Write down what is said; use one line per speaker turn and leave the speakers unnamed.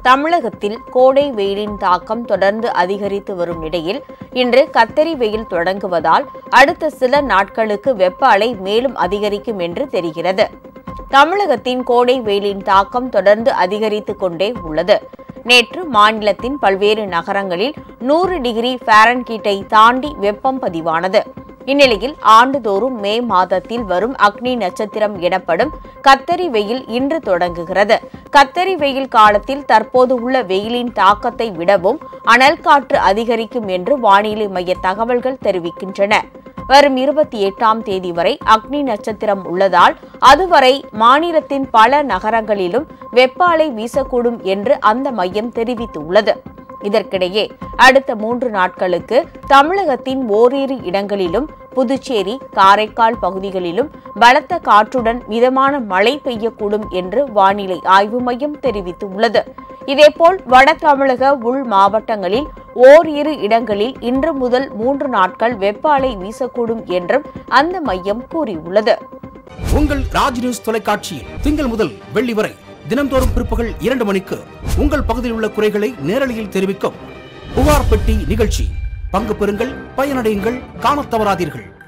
தமிழகத்தில் கோடை வெயிலின் தாக்கம் தொடர்ந்து அதிகரித்து வரும் நிலையில் இன்று கத்தரி வெயில் தொடங்குவதால் அடுத்த சில நாட்களுக்கு வெப்ப அலை மேலும் அதிகரிக்கும் என்று தெரிகிறது தமிழகத்தின் கோடை வெயிலின் தாக்கம் தொடர்ந்து அதிகரித்துக் கொண்டே உள்ளது நேற்று மாநிலத்தின் பல்வேறு நகரங்களில் நூறு டிகிரி ஃபாரன்ஹீட்டை தாண்டி வெப்பம் பதிவானது இந்நிலையில் ஆண்டுதோறும் மே மாதத்தில் வரும் அக்னி நட்சத்திரம் எனப்படும் கத்தரி வெயில் இன்று தொடங்குகிறது கத்தரி வெயில் காலத்தில் தற்போது உள்ள வெயிலின் தாக்கத்தை விடவும் அனல் காற்று அதிகரிக்கும் என்று வானிலை மைய தகவல்கள் தெரிவிக்கின்றன வரும் இருபத்தி எட்டாம் தேதி வரை அக்னி நட்சத்திரம் உள்ளதால் அதுவரை மாநிலத்தின் பல நகரங்களிலும் வெப்ப அலை வீசக்கூடும் என்று அந்த மையம் தெரிவித்துள்ளது இதற்கிடையே அடுத்த மூன்று நாட்களுக்கு தமிழகத்தின் ஓரிரு இடங்களிலும் புதுச்சேரி காரைக்கால் பகுதிகளிலும் பலத்த காற்றுடன் மிதமான மழை பெய்யக்கூடும் என்று வானிலை ஆய்வு மையம் தெரிவித்துள்ளது இதேபோல் வட தமிழக உள் மாவட்டங்களில் ஓரிரு இடங்களில் இன்று முதல் மூன்று நாட்கள் வெப்ப அலை வீசக்கூடும் என்றும் அந்த மையம் கூறியுள்ளது
உங்கள் ராஜ் நியூஸ் தொலைக்காட்சியில் திங்கள் முதல் வெள்ளி வரை தினந்தோறும் பிற்பகல் இரண்டு மணிக்கு உங்கள் பகுதியில் உள்ள குறைகளை நேரலையில் தெரிவிக்கும் புகார் பெட்டி நிகழ்ச்சி பங்கு பெறுங்கள் பயனடையுங்கள் காணத் தவறாதீர்கள்